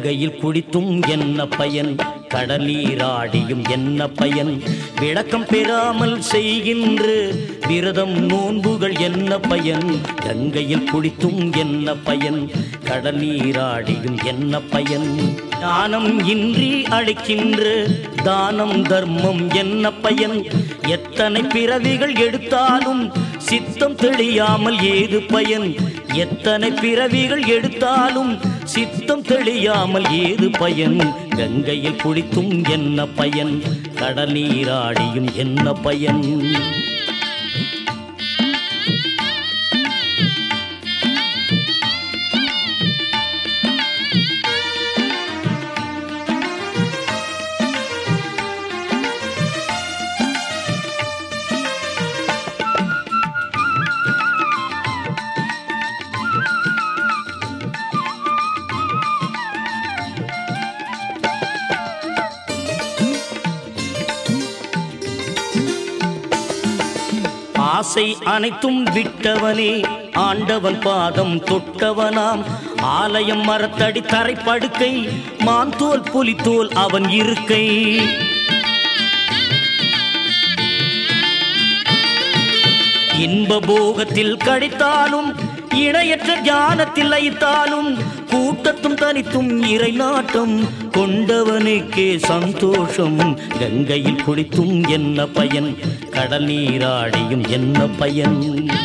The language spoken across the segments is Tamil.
கங்கையில் குடித்தும் என்ன பயன் கடலீராடியும் என்ன பயன் விளக்கம் பெறாமல் செய்கின்ற விரதம் நோன்புகள் என்ன பயன் கங்கையில் குடித்தும் என்ன பயன் கடலீராடியும் என்ன பயன் தானம் இன்றி அழைக்கின்ற தானம் தர்மம் என்ன பயன் எத்தனை பிறவிகள் எடுத்தாலும் சித்தம் தெளியாமல் ஏது பயன் எத்தனை பிறவிகள் எடுத்தாலும் சித்தம் தெளியாமல் ஏது பயன் கங்கையில் குளித்தும் என்ன பயன் கடலீராடியும் என்ன பயன் ஆசை அனைத்தும் விட்டவனே ஆண்டவன் பாதம் தொட்டவனாம் ஆலயம் மரத்தடி தரைப்படுக்கை மாந்தோல் புலித்தோல் அவன் இருக்கை இன்ப போகத்தில் கழித்தாலும் இணையற்ற ஞானத்தில் லயித்தாலும் கூட்டத்தும் தனித்தும் இறை நாட்டம் கொண்டவனுக்கே சந்தோஷம் கங்கையில் குளித்தும் என்ன பயன் கடல் நீராடியும் என்ன பயன்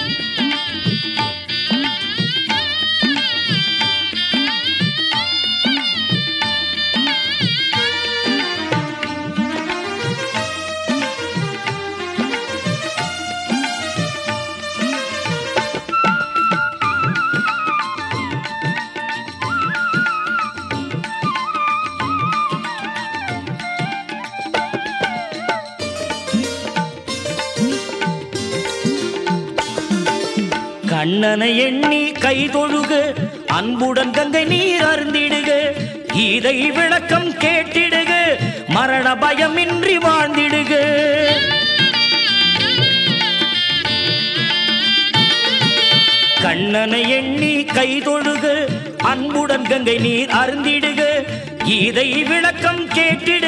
கண்ணனை எண்ணி கை தொழுக அன்புடன் கங்கை நீர் அருந்திடுக கீதை விளக்கம் கேட்டிடுக மரண பயமின்றி வாழ்ந்திடுக கண்ணனை எண்ணி கை தொழுக அன்புடன் கங்கை நீர் அருந்திடுக கீதை விளக்கம் கேட்டிடுக